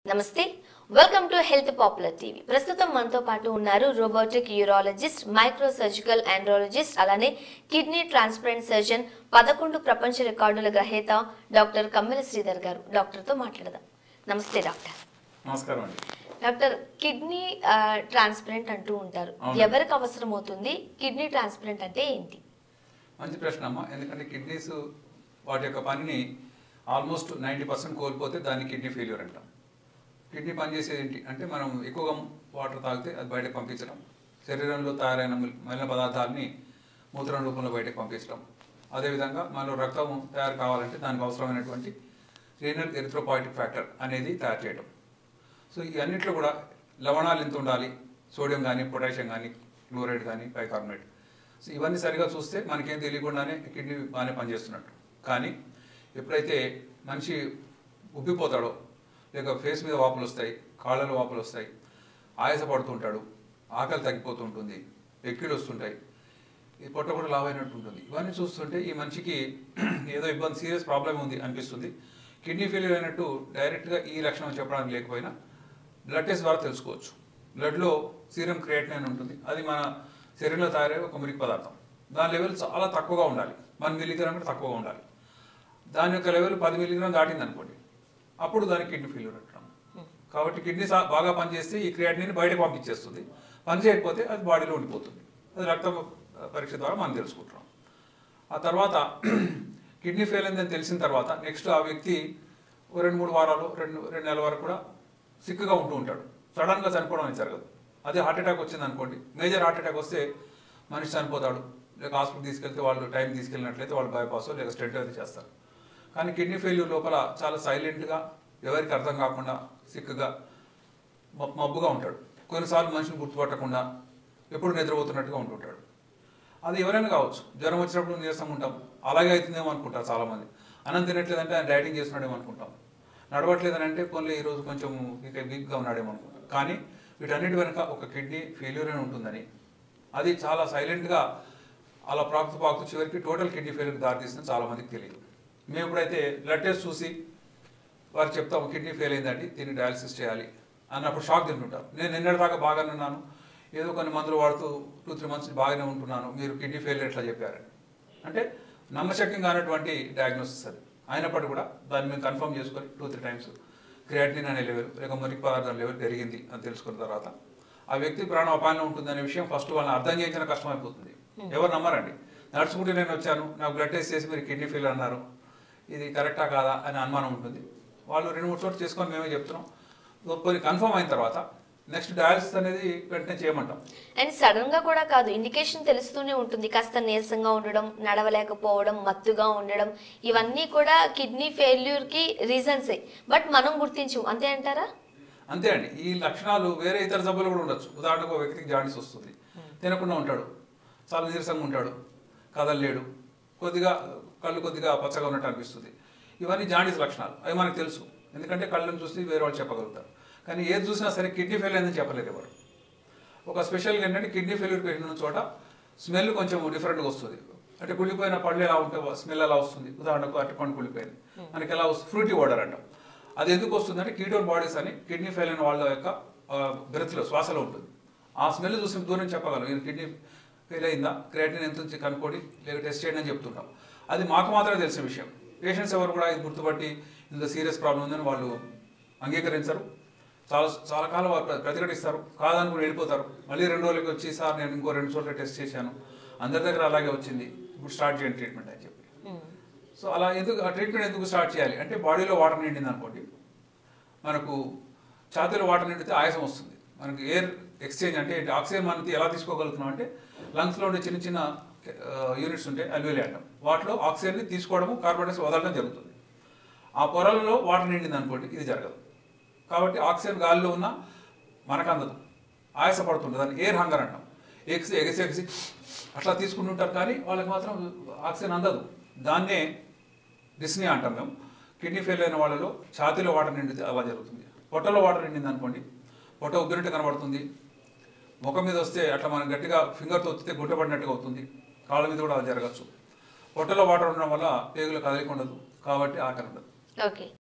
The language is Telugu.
నమస్తే welcome to health popular TV ప్రస్తుతం మనతో పాటు ఉన్నారు robotic urologist micro surgical andrologist అలానే కిడ్నీ ట్రాన్స్ప్లాంట్ సర్జన్ పదకొండు ప్రపంచ రికార్డుల గ్రహీత డాక్టర్ కమ్మెల శ్రీధర్ గారు డాక్టర్తో మాట్లాడదాం నమస్తే డాక్టర్ నమస్కారం అండి డాక్టర్ కిడ్నీ ట్రాన్స్ప్లాంట్ అంటూ ఉంటారు అవును. ఎవరికి అవసరం అవుతుంది కిడ్నీ ట్రాన్స్ప్లాంట్ అంటే ఏంటి మంచి ప్రశ్న అమ్మా ఎందుకంటే కిడ్నీస్ వాటి యొక్క పనిని ఆల్మోస్ట్ నైంటీ పర్సెంట్ కోల్పోతే దాన్ని కిడ్నీ ఫెయిల్యూర్ అంటాం కిడ్నీ పనిచేసేది ఏంటి అంటే మనం ఎక్కువగా వాటర్ తాగితే అది బయటకు పంపించడం శరీరంలో తయారైన మిల్- మలిన పదార్థాలని మూత్రం రూపంలో బయటకు పంపించడం అదేవిధంగా మనలో రక్తం తయారు కావాలంటే దానికి అవసరమైనటువంటి రీనల్ ఎరిథ్రోపాయిటిక్ ఫ్యాక్టర్ అనేది తయారు చేయడం సో ఈ అన్నిట్లో కూడా లవణాలు ఎంత ఉండాలి సోడియం కానీ పొటాషియం కానీ క్లోరైడ్ కానీ బైకార్బోనేట్ సో ఇవన్నీ సరిగా చూస్తే మనకేం తెలియకుండానే కిడ్నీ బాగానే పనిచేస్తున్నట్టు కానీ ఎప్పుడైతే మనిషి ఉబ్బిపోతాడో లేక ఫేస్ మీద వాపులు వస్తాయి కాళ్ళలో వాపులు వస్తాయి ఆయాస పడుతుంటాడు ఆకలి తగ్గిపోతూ ఉంటుంది ఎక్కిళ్ళు వస్తుంటాయి ఈ పొట్ట కూడా లావ్ అయినట్టు ఉంటుంది ఇవన్నీ చూస్తుంటే ఈ మనిషికి ఏదో ఇబ్బంది సీరియస్ ప్రాబ్లం ఉంది అనిపిస్తుంది కిడ్నీ ఫెయిల్యూర్ అయినట్టు డైరెక్ట్గా ఈ లక్షణం చెప్పడానికి లేకపోయినా బ్లడ్ టెస్ట్ ద్వారా తెలుసుకోవచ్చు బ్లడ్లో సీరం క్రియేటిన్ అని ఉంటుంది అది మన శరీరంలో తయారయ్యే ఒక మురికి పదార్థం దాని లెవెల్ చాలా తక్కువగా ఉండాలి వన్ మిల్లీగ్రామ్ కంటే తక్కువగా ఉండాలి దాని యొక్క లెవెల్ పది మిల్లీగ్రామ్ దాటింది అనుకోండి అప్పుడు దానికి కిడ్నీ ఫెయిల్యూర్ అంటాం కాబట్టి కిడ్నీ సా- బాగా పనిచేస్తే ఈ క్రియాటిన్ బయటకు పంపించేస్తుంది పని చేయకపోతే అది బాడీలో ఉండిపోతుంది అది రక్త పరీక్ష ద్వారా మనం తెలుసుకుంటాం ఆ తర్వాత కిడ్నీ ఫెయిల్ అయిందని తెలిసిన తర్వాత నెక్స్ట్ ఆ వ్యక్తి ఓ రెండు మూడు వారాలు రెండు రెండు నెలల వరకు కూడా సిక్గా ఉంటూ ఉంటాడు సడన్గా చనిపోవడం అనేది జరగదు అదే హార్ట్ అటాక్ వచ్చింది అనుకోండి మేజర్ హార్ట్ అటాక్ వస్తే మనిషి చనిపోతాడు లేక హాస్పిటల్ తీసుకెళ్తే వాళ్ళు టైం తీసుకెళ్ళినట్లయితే వాళ్ళు బైపాస్ లేక స్టెంట్ అది చేస్తారు కానీ కిడ్నీ ఫెయిల్యూర్ లోపల చాలా సైలెంట్గా ఎవరికి అర్థం కాకుండా సిక్గా మబ్- మబ్బుగా ఉంటాడు కొన్నిసార్లు మనిషిని గుర్తుపట్టకుండా ఎప్పుడు నిద్రపోతున్నట్టుగా ఉంటుంటాడు అది ఎవరైనా కావచ్చు జ్వరం వచ్చినప్పుడు నీరసం ఉంటాం అలాగే అవుతుందేమో అనుకుంటారు చాలా మంది అన్నం తినట్లేదంటే ఆయన డైటింగ్ చేస్తున్నాడేమో అనుకుంటాం నడవట్లేదని అంటే కొన్ని ఈరోజు కొంచెం ఇంకా వీక్గా ఉన్నాడేమో అనుకుంటాం కానీ వీటన్నిటి వెనుక ఒక కిడ్నీ ఫెయిల్యూర్ అని ఉంటుందని అది చాలా సైలెంట్గా అలా ప్రాక్తు పాకుతూ చివరికి టోటల్ కిడ్నీ ఫెయిల్యూర్ దారితీస్తుంది చాలా మందికి తెలియదు మేము ఇప్పుడైతే బ్లడ్ టెస్ట్ చూసి వారు చెప్తాము కిడ్నీ ఫెయిల్ అయిందండి దీన్ని డయాలసిస్ చేయాలి అన్నప్పుడు షాక్ తింటుంటారు నేను నిన్నటి దాకా బాగానే ఉన్నాను ఏదో కొన్ని మందులు వాడుతూ టూ త్రీ మంత్స్ బాగానే ఉంటున్నాను మీరు కిడ్నీ ఫెయిల్ ఎట్లా చెప్పారని అంటే నమ్మశక్యం కానటువంటి డయాగ్నోసిస్ అది అయినప్పటికీ కూడా దాన్ని మేము కన్ఫర్మ్ చేసుకొని టూ త్రీ టైమ్స్ క్రియాటినిన్ అనే లెవెల్ లేక మురికి పదార్థం లెవెల్ పెరిగింది అని తెలుసుకున్న తర్వాత ఆ వ్యక్తి ప్రాణ అపాయంలో ఉంటుందనే విషయం ఫస్ట్ వాళ్ళని అర్థం చేయించిన కష్టమైపోతుంది ఎవరు నమ్మరండి నడుచుకుంటూ నేను వచ్చాను నాకు బ్లడ్ టెస్ట్ చేసి మీరు కిడ్నీ ఫెయిల్ అన్నారు ఇది కరెక్టా కాదా అని అనుమానం ఉంటుంది వాళ్ళు రెండు మూడు చోట్ల చేసుకొని మేమే చెప్తున్నాం కొన్ని కన్ఫర్మ్ అయిన తర్వాత నెక్స్ట్ డయాలసిస్ అనేది వెంటనే చేయమంటాం అండ్ సడన్ గా కూడా కాదు ఇండికేషన్ తెలుస్తూనే ఉంటుంది కాస్త నీరసంగా ఉండడం నడవలేకపోవడం మత్తుగా ఉండడం ఇవన్నీ కూడా కిడ్నీ ఫెయిల్యూర్ కి రీజన్సే బట్ మనం గుర్తించం అంతే అంటారా అంతే అండి ఈ లక్షణాలు వేరే ఇతర జబ్బులు కూడా ఉండొచ్చు ఉదాహరణకు ఒక వ్యక్తికి జాండీస్ వస్తుంది తినకుండా ఉంటాడు చాలా నీరసంగా ఉంటాడు కదలలేడు కొద్దిగా కళ్ళు కొద్దిగా పచ్చగా ఉన్నట్టు అనిపిస్తుంది ఇవన్నీ జాండీస్ లక్షణాలు అవి మనకు తెలుసు ఎందుకంటే కళ్ళని చూసి వేరే వాళ్ళు చెప్పగలుగుతారు కానీ ఏది చూసినా సరే కిడ్నీ ఫెయిల్ అయిందని చెప్పలేరు ఎవరు ఒక స్పెషల్గా ఏంటంటే కిడ్నీ ఫెయిల్యూర్ పెట్టిన చోట స్మెల్ కొంచెం డిఫరెంట్గా వస్తుంది అంటే కుళ్ళిపోయిన పళ్ళు ఎలా ఉంటే స్మెల్ ఎలా వస్తుంది ఉదాహరణకు అరటిపండు కుళ్ళిపోయింది మనకి ఎలా వస్తుంది ఫ్రూటీ వాటర్ అంటాం అది ఎందుకు వస్తుందంటే కీటోన్ బాడీస్ అని కిడ్నీ ఫెయిల్ అయిన వాళ్ళ యొక్క బ్రెత్లో శ్వాసలో ఉంటుంది ఆ స్మెల్ చూసి దూరం చెప్పగలం ఈయన కిడ్నీ ఫెయిల్ అయిందా క్రియాటిన్ ఎంత నుంచి కనుక్కోండి లేక టెస్ట్ చేయండి అని చెప్తుంటాం అది మాకు మాత్రమే తెలిసిన విషయం పేషెంట్స్ ఎవరు కూడా ఇది గుర్తుపట్టి ఇంత సీరియస్ ప్రాబ్లం ఉందని వాళ్ళు అంగీకరించరు చాలా చాలా కాలం వారు ప్ర- ప్రతిఘటిస్తారు కాదని కూడా వెళ్ళిపోతారు మళ్ళీ రెండు రోజులకి వచ్చి సార్ నేను ఇంకో రెండు చోట్ల టెస్ట్ చేశాను అందరి దగ్గర అలాగే వచ్చింది ఇప్పుడు స్టార్ట్ చేయండి ట్రీట్మెంట్ అని చెప్పి సో అలా ఎందుకు ఆ ట్రీట్మెంట్ ఎందుకు స్టార్ట్ చేయాలి అంటే బాడీలో వాటర్ నిండింది అనుకోండి మనకు ఛాతీలో వాటర్ నిండితే ఆయాసం వస్తుంది మనకు ఎయిర్ ఎక్స్చేంజ్ అంటే ఏంటి? ఆక్సిజన్ మనం ఎలా తీసుకోగలుగుతున్నాం అంటే లంగ్స్లో ఉండే చిన్న చిన్న యూనిట్స్ ఉంటాయి అల్వేలి అంటాం వాటిలో ఆక్సిజన్ని తీసుకోవడము కార్బన్ డైఆక్సైడ్ వదలడం జరుగుతుంది ఆ పొరలలో వాటర్ నిండింది అనుకోండి ఇది జరగదు కాబట్టి ఆక్సిజన్ గాలిలో ఉన్న మనకు అందదు ఆయాస పడుతుంటుంది దాన్ని ఎయిర్ హంగర్ అంటాం ఎగ్స్ ఎగసి ఎగసి అట్లా తీసుకుంటుంటారు కానీ వాళ్ళకి మాత్రం ఆక్సిజన్ అందదు దాన్నే డిస్నీ అంటాం మేము కిడ్నీ ఫెయిల్ అయిన వాళ్ళలో ఛాతీలో వాటర్ నిండితే అలా జరుగుతుంది పొట్టలో వాటర్ నిండింది అనుకోండి పొట్ట ఉబ్బినట్టు కనబడుతుంది ముఖం మీద వస్తే అట్లా మనం గట్టిగా ఫింగర్తో ఒత్తితే గుంట పడినట్టుగా అవుతుంది కాళ్ళ మీద కూడా అది జరగచ్చు పొట్టలో వాటర్ ఉండడం వల్ల పేగులు కదలిక ఉండదు కాబట్టి ఆకలి ఉండదు ఓకే